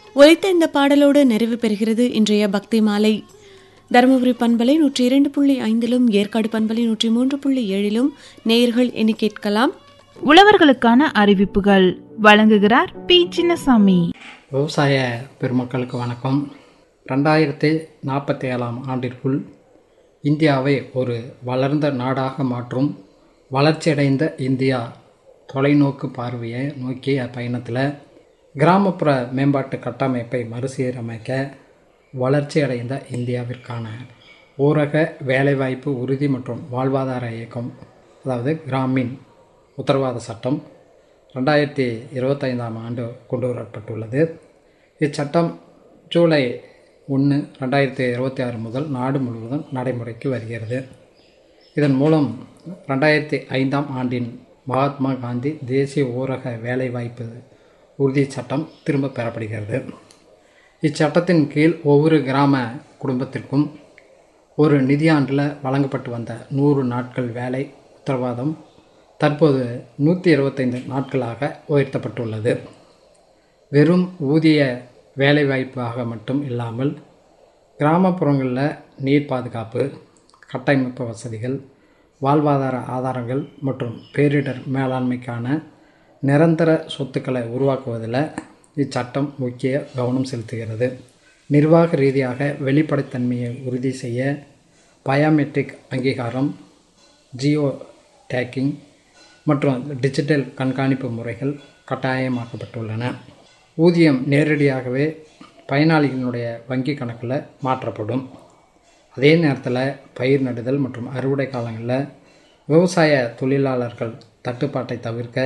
ஒலித்த இந்த பாடலோடு நிறைவு பெறுகிறது இன்றைய பக்தி மாலை தருமபுரி பண்பலை நூற்றி இரண்டு புள்ளி ஐந்திலும் ஏற்காடு பண்பலை நூற்றி மூன்று புள்ளி ஏழிலும் நேயர்கள் எண்ணி கேட்கலாம் உழவர்களுக்கான அறிவிப்புகள் வழங்குகிறார் பி சின்னசாமி விவசாய பெருமக்களுக்கு வணக்கம் ரெண்டாயிரத்தி நாற்பத்தி ஏழாம் ஆண்டிற்குள் இந்தியாவை ஒரு வளர்ந்த நாடாக மாற்றும் வளர்ச்சியடைந்த இந்தியா தொலைநோக்கு பார்வையை நோக்கிய பயணத்தில் கிராமப்புற மேம்பாட்டு கட்டமைப்பை மறுசீரமைக்க வளர்ச்சியடைந்த இந்தியாவிற்கான ஊரக வேலைவாய்ப்பு உறுதி மற்றும் வாழ்வாதார இயக்கம் அதாவது கிராமின் உத்தரவாத சட்டம் ரெண்டாயிரத்தி இருபத்தைந்தாம் ஆண்டு கொண்டு வரப்பட்டுள்ளது இச்சட்டம் ஜூலை ஒன்று ரெண்டாயிரத்தி இருபத்தி ஆறு முதல் நாடு முழுவதும் நடைமுறைக்கு வருகிறது இதன் மூலம் ரெண்டாயிரத்தி ஐந்தாம் ஆண்டின் மகாத்மா காந்தி தேசிய ஊரக வேலைவாய்ப்பு உறுதி சட்டம் திரும்ப பெறப்படுகிறது இச்சட்டத்தின் கீழ் ஒவ்வொரு கிராம குடும்பத்திற்கும் ஒரு நிதியாண்டில் வழங்கப்பட்டு வந்த நூறு நாட்கள் வேலை உத்தரவாதம் தற்போது நூற்றி இருபத்தைந்து நாட்களாக உயர்த்தப்பட்டுள்ளது வெறும் ஊதிய வேலைவாய்ப்பாக மட்டும் இல்லாமல் கிராமப்புறங்களில் நீர் பாதுகாப்பு கட்டமைப்பு வசதிகள் வாழ்வாதார ஆதாரங்கள் மற்றும் பேரிடர் மேலாண்மைக்கான நிரந்தர சொத்துக்களை உருவாக்குவதில் இச்சட்டம் முக்கிய கவனம் செலுத்துகிறது நிர்வாக ரீதியாக வெளிப்படைத்தன்மையை உறுதி செய்ய பயோமெட்ரிக் அங்கீகாரம் ஜியோ டேக்கிங் மற்றும் டிஜிட்டல் கண்காணிப்பு முறைகள் கட்டாயமாக்கப்பட்டுள்ளன ஊதியம் நேரடியாகவே பயனாளிகளினுடைய வங்கி கணக்கில் மாற்றப்படும் அதே நேரத்தில் பயிர் நடுதல் மற்றும் அறுவடை காலங்களில் விவசாய தொழிலாளர்கள் தட்டுப்பாட்டை தவிர்க்க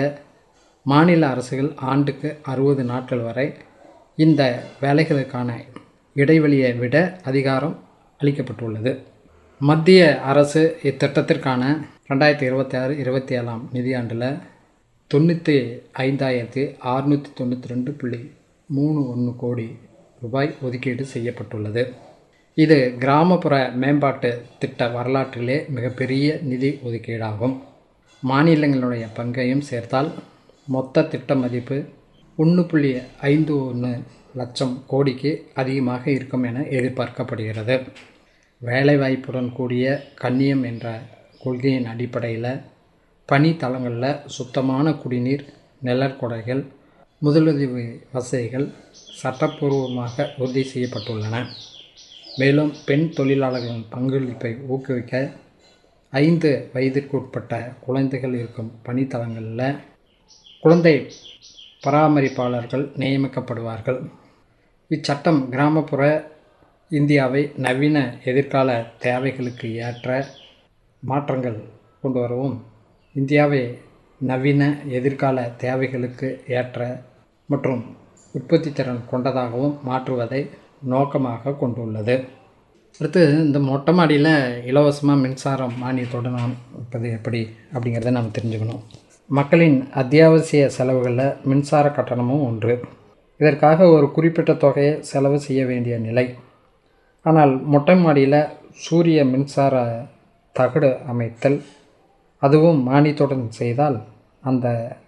மாநில அரசுகள் ஆண்டுக்கு அறுபது நாட்கள் வரை இந்த வேலைகளுக்கான இடைவெளியை விட அதிகாரம் அளிக்கப்பட்டுள்ளது மத்திய அரசு இத்திட்டத்திற்கான ரெண்டாயிரத்தி இருபத்தி ஆறு இருபத்தி ஏழாம் நிதியாண்டில் தொண்ணூற்றி ஐந்தாயிரத்தி அறுநூற்றி தொண்ணூற்றி ரெண்டு புள்ளி மூணு ஒன்று கோடி ரூபாய் ஒதுக்கீடு செய்யப்பட்டுள்ளது இது கிராமப்புற மேம்பாட்டு திட்ட வரலாற்றிலே மிகப்பெரிய நிதி ஒதுக்கீடாகும் மாநிலங்களுடைய பங்கையும் சேர்த்தால் மொத்த திட்ட மதிப்பு ஒன்று புள்ளி ஐந்து ஒன்று லட்சம் கோடிக்கு அதிகமாக இருக்கும் என எதிர்பார்க்கப்படுகிறது வேலைவாய்ப்புடன் கூடிய கண்ணியம் என்ற கொள்கையின் அடிப்படையில் பணி தளங்களில் சுத்தமான குடிநீர் நிழற்குடைகள் முதலுதவி வசதிகள் சட்டப்பூர்வமாக உறுதி செய்யப்பட்டுள்ளன மேலும் பெண் தொழிலாளர்களின் பங்களிப்பை ஊக்குவிக்க ஐந்து வயதிற்கு உட்பட்ட குழந்தைகள் இருக்கும் பணித்தளங்களில் குழந்தை பராமரிப்பாளர்கள் நியமிக்கப்படுவார்கள் இச்சட்டம் கிராமப்புற இந்தியாவை நவீன எதிர்கால தேவைகளுக்கு ஏற்ற மாற்றங்கள் கொண்டு வரவும் இந்தியாவை நவீன எதிர்கால தேவைகளுக்கு ஏற்ற மற்றும் உற்பத்தி திறன் கொண்டதாகவும் மாற்றுவதை நோக்கமாக கொண்டுள்ளது அடுத்து இந்த மொட்டை மாடியில் இலவசமாக மின்சாரம் மானியத்தோடு நாம் இருப்பது எப்படி அப்படிங்கிறத நாம் தெரிஞ்சுக்கணும் மக்களின் அத்தியாவசிய செலவுகளில் மின்சார கட்டணமும் ஒன்று இதற்காக ஒரு குறிப்பிட்ட தொகையை செலவு செய்ய வேண்டிய நிலை ஆனால் மொட்டை மாடியில் சூரிய மின்சார தகடு அமைத்தல் அதுவும் மானியத்துடன் செய்தால் அந்த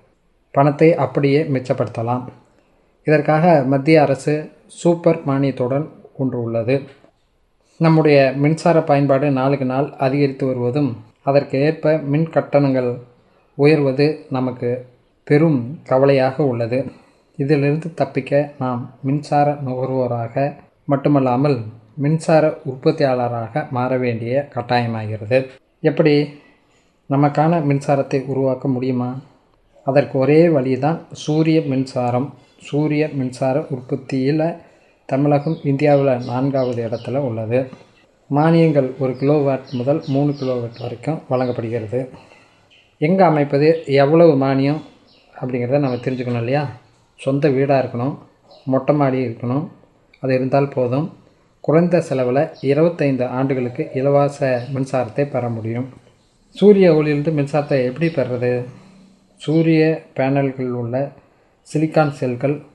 பணத்தை அப்படியே மிச்சப்படுத்தலாம் இதற்காக மத்திய அரசு சூப்பர் மானியத்துடன் ஒன்று உள்ளது நம்முடைய மின்சார பயன்பாடு நாளுக்கு நாள் அதிகரித்து வருவதும் அதற்கு ஏற்ப மின் கட்டணங்கள் உயர்வது நமக்கு பெரும் கவலையாக உள்ளது இதிலிருந்து தப்பிக்க நாம் மின்சார நுகர்வோராக மட்டுமல்லாமல் மின்சார உற்பத்தியாளராக மாற வேண்டிய கட்டாயமாகிறது எப்படி நமக்கான மின்சாரத்தை உருவாக்க முடியுமா அதற்கு ஒரே வழிதான் சூரிய மின்சாரம் சூரிய மின்சார உற்பத்தியில் தமிழகம் இந்தியாவில் நான்காவது இடத்துல உள்ளது மானியங்கள் ஒரு கிலோவாட் முதல் மூணு கிலோவாட் வரைக்கும் வழங்கப்படுகிறது எங்கே அமைப்பது எவ்வளவு மானியம் அப்படிங்கிறத நம்ம தெரிஞ்சுக்கணும் இல்லையா சொந்த வீடாக இருக்கணும் மொட்டை மாடி இருக்கணும் அது இருந்தால் போதும் குறைந்த செலவில் இருபத்தைந்து ஆண்டுகளுக்கு இலவச மின்சாரத்தை பெற முடியும் சூரிய ஒளியிலிருந்து மின்சாரத்தை எப்படி பெறுறது சூரிய பேனல்களில் உள்ள சிலிக்கான் செல்கள்